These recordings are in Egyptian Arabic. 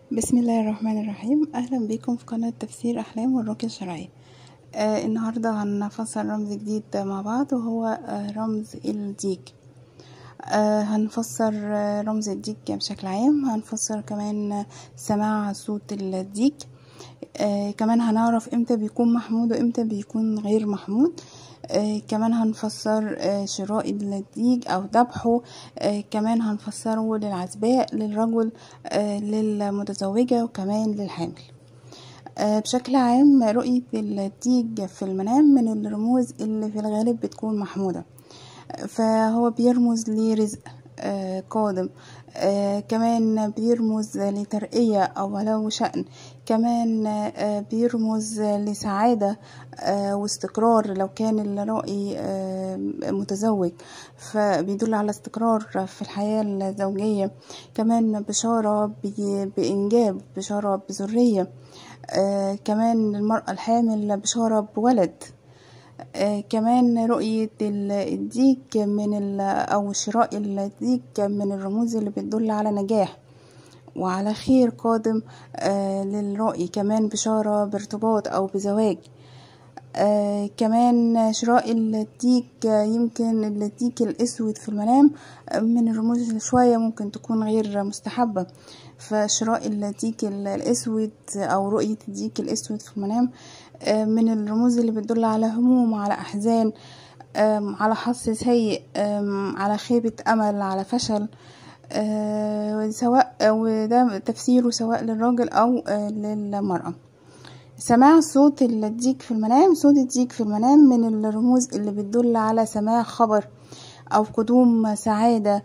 بسم الله الرحمن الرحيم اهلا بكم في قناة تفسير احلام والرقية الشرعية آه النهاردة هنفسر رمز جديد مع بعض وهو آه رمز الديك آه هنفسر آه رمز الديك بشكل عام هنفسر كمان سماع صوت الديك آه كمان هنعرف امتى بيكون محمود وامتى بيكون غير محمود آه كمان هنفسر آه شراء الديك او ذبحه آه كمان هنفسره للعزباء للرجل آه للمتزوجة وكمان للحامل آه بشكل عام رؤية الديك في المنام من الرموز اللي في الغالب بتكون محمودة فهو بيرمز لرزق آه قادم آه كمان بيرمز لترقية أو له شأن كمان آه بيرمز لسعادة آه واستقرار لو كان الرائي آه متزوج فبيدل على استقرار في الحياة الزوجية كمان بشارة بإنجاب بشارة بذرية آه كمان المرأة الحامل بشارة بولد آه كمان رؤية الديك من أو شراء الديك من الرموز اللي بتدل على نجاح وعلى خير قادم آه للرائي كمان بشارة بارتباط أو بزواج آه كمان شراء الديك يمكن الديك الأسود في المنام من الرموز اللي شوية ممكن تكون غير مستحبة فشراء الديك الأسود أو رؤية الديك الأسود في المنام من الرموز اللي بتدل على هموم على أحزان على حظ سيء على خيبة أمل على فشل سواء وده تفسيره سواء للراجل أو للمرأة سماع صوت الديك في المنام صوت الديك في المنام من الرموز اللي بتدل على سماع خبر أو قدوم سعادة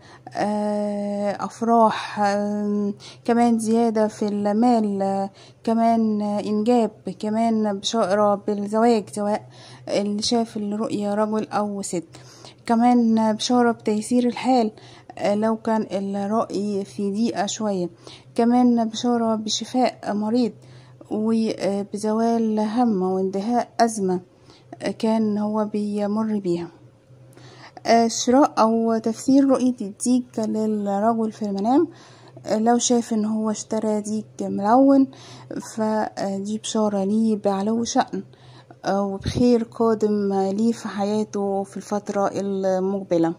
أفراح كمان زيادة في المال كمان إنجاب كمان بشارة بالزواج سواء اللي شاف الرؤية رجل أو ست كمان بشارة بتيسير الحال لو كان الرأي في ضيقة شوية كمان بشارة بشفاء مريض وبزوال هم واندهاء أزمة كان هو بيمر بيها شراء او تفسير رؤية الديك للرجل في المنام لو شاف ان هو اشترى ديك ملون فدي بشارة ليه بعلو شأن وبخير قادم ليه في حياته في الفترة المقبلة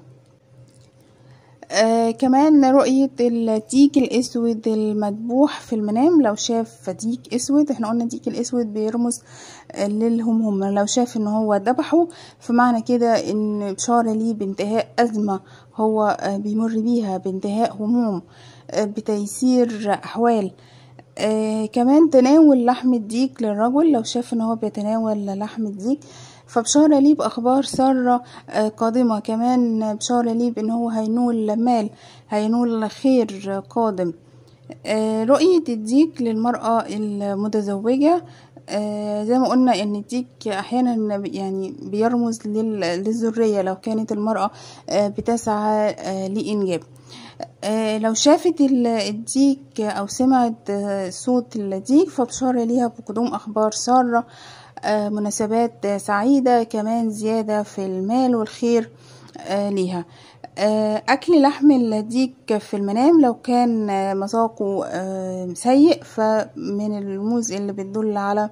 آه كمان رؤية الديك الأسود المذبوح في المنام لو شاف ديك أسود احنا قلنا الديك الأسود بيرمز للهموم لو شاف ان هو ذبحه فمعنى كده ان بشارة ليه بانتهاء أزمة هو آه بيمر بيها بانتهاء هموم آه بتيسير أحوال آه كمان تناول لحم الديك للرجل لو شاف ان هو بيتناول لحم الديك فبشارة ليه بأخبار سارة قادمة كمان بشارة ليه بأن هو هينول مال هينول خير قادم رؤية الديك للمرأة المتزوجة زي ما قلنا ان الديك احيانا يعني بيرمز للذرية لو كانت المرأة بتسعى لإنجاب لو شافت الديك او سمعت صوت الديك فبشارة ليها بقدوم اخبار سارة مناسبات سعيدة كمان زيادة في المال والخير ليها أكل لحم الديك في المنام لو كان مذاقه سيء فمن الرموز اللي بتدل على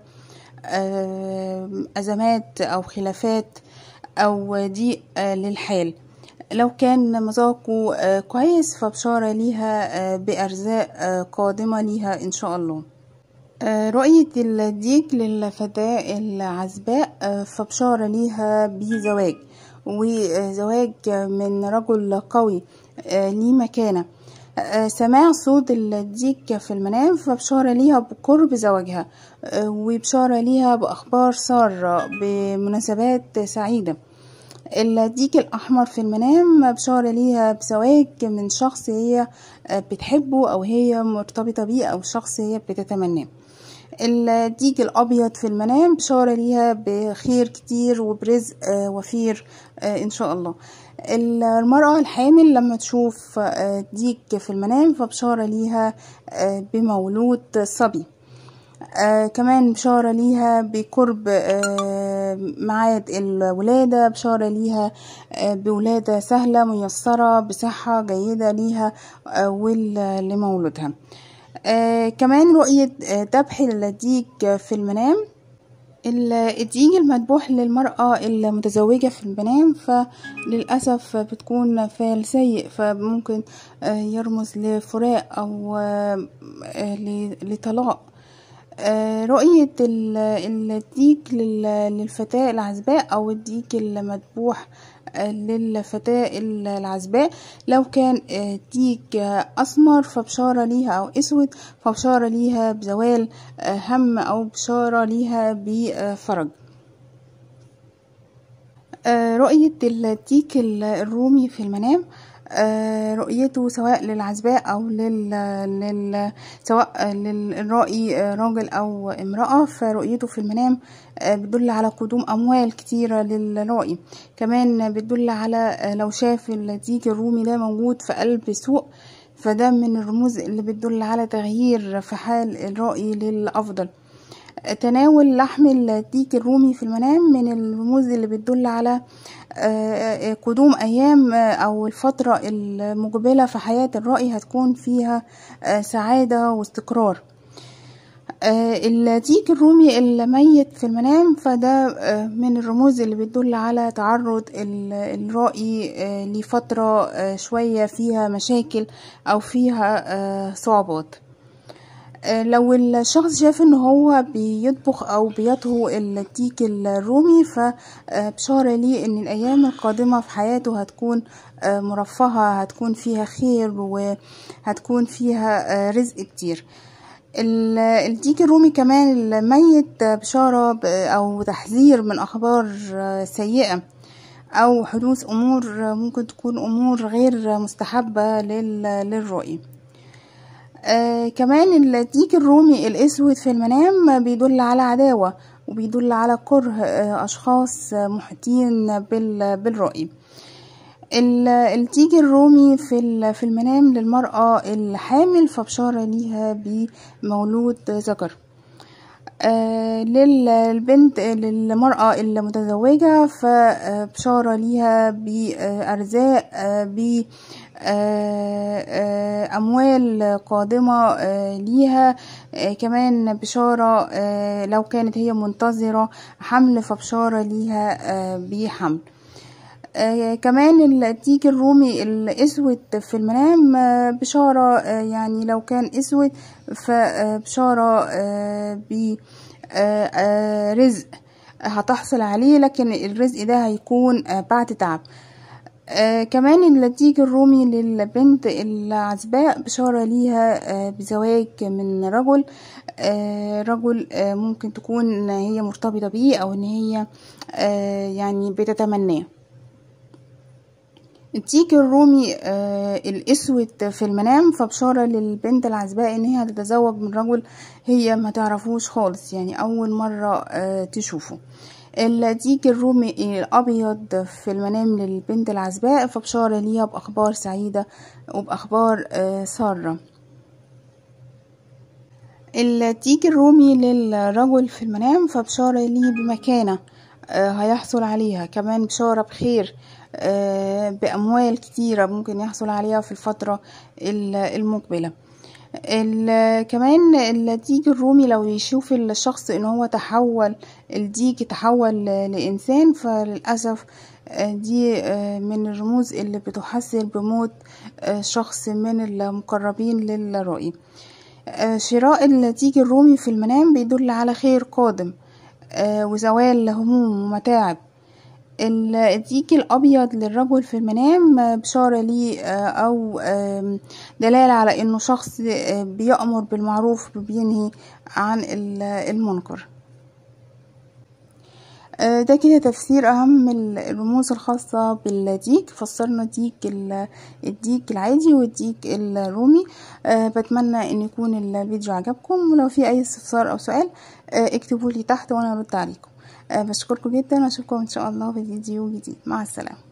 أزمات أو خلافات أو ضيق للحال لو كان مذاقه كويس فبشارة ليها بأرزاق قادمة ليها إن شاء الله رؤية الديك للفتاة العزباء فبشارة ليها بزواج وزواج من رجل قوي ليه مكانة سماع صوت الديك في المنام فبشارة ليها بقرب زواجها وبشارة ليها بأخبار سارة بمناسبات سعيدة الديك الأحمر في المنام بشارة ليها بزواج من شخص هي بتحبه أو هي مرتبطة بيه أو شخص هي بتتمناه الديك الأبيض في المنام بشارة ليها بخير كتير وبرزق وفير إن شاء الله المرأة الحامل لما تشوف ديك في المنام فبشارة ليها بمولود صبي آه كمان بشارة ليها بقرب آه ميعاد الولادة بشارة ليها آه بولادة سهلة ميسرة بصحة جيدة ليها آه ولمولودها آه كمان رؤية آه ذبح الديك في المنام الديك المذبوح للمرأة المتزوجة في المنام فللأسف بتكون فعل سيء فممكن يرمز لفراق أو لطلاق رؤية الديك للفتاة العزباء أو الديك المذبوح للفتاة العزباء لو كان ديك أسمر فبشارة ليها أو أسود فبشارة ليها بزوال هم أو بشارة ليها بفرج رؤية الديك الرومي في المنام رؤيته سواء للعزباء أو لل... لل... سواء للرائي راجل أو امرأة فرؤيته في المنام بتدل على قدوم أموال كتيرة للرائي كمان بتدل على لو شاف الديك الرومي ده موجود في قلب سوق فده من الرموز اللي بتدل على تغيير في حال الرائي للأفضل تناول لحم الديك الرومي في المنام من الرموز اللي بتدل على قدوم أيام أو الفترة المقبلة في حياة الرائي هتكون فيها سعادة واستقرار الديك الرومي الميت في المنام فده من الرموز اللي بتدل على تعرض الرائي لفترة شوية فيها مشاكل أو فيها صعوبات لو الشخص شاف ان هو بيطبخ او بيطهو الديك الرومي فبشارة ليه ان الايام القادمة في حياته هتكون مرفهة هتكون فيها خير وهتكون فيها رزق كتير الديك الرومي كمان الميت بشارة او تحذير من اخبار سيئة او حدوث امور ممكن تكون امور غير مستحبة للرؤية آه كمان الديك الرومي الاسود في المنام بيدل على عداوة وبيدل على كره آه اشخاص محيطين بالرؤية الديك الرومي في في المنام للمرأة الحامل فبشارة ليها بمولود ذكر آه للبنت للمرأة المتزوجة فبشارة ليها بأرزاق ب أموال قادمة ليها كمان بشارة لو كانت هي منتظرة حمل فبشارة ليها بحمل كمان الديك الرومي الأسود في المنام بشارة يعني لو كان أسود فبشارة برزق هتحصل عليه لكن الرزق ده هيكون بعد تعب آه كمان الديك الرومي للبنت العزباء بشارة ليها آه بزواج من رجل آه رجل آه ممكن تكون هي مرتبطة بيه أو إن هي آه يعني بتتمناه الديك الرومي آه الأسود في المنام فبشارة للبنت العزباء إن هي هتتزوج من رجل هي ما تعرفوش خالص يعني أول مرة آه تشوفه الديك الرومي الأبيض في المنام للبنت العزباء فبشارة ليها بأخبار سعيدة وبأخبار سارة الديك الرومي للرجل في المنام فبشارة ليه بمكانة هيحصل عليها كمان بشارة بخير بأموال كتيرة ممكن يحصل عليها في الفترة المقبلة كمان الديك الرومي لو يشوف الشخص ان هو تحول الديك تحول لانسان فللاسف دي من الرموز اللي بتحسن بموت شخص من المقربين للرائي شراء الديك الرومي في المنام بيدل على خير قادم وزوال هموم ومتاعب الديك الابيض للرجل في المنام بشارة ليه او دلالة على انه شخص بيأمر بالمعروف وبينهي عن المنكر ده كده تفسير اهم الرموز الخاصة بالديك فسرنا ديك الديك العادي والديك الرومي بتمنى ان يكون الفيديو عجبكم ولو في اي استفسار او سؤال اكتبوا لي تحت وانا ارد عليكم بشكركم جدا واشوفكم ان شاء الله في فيديو جديد مع السلامه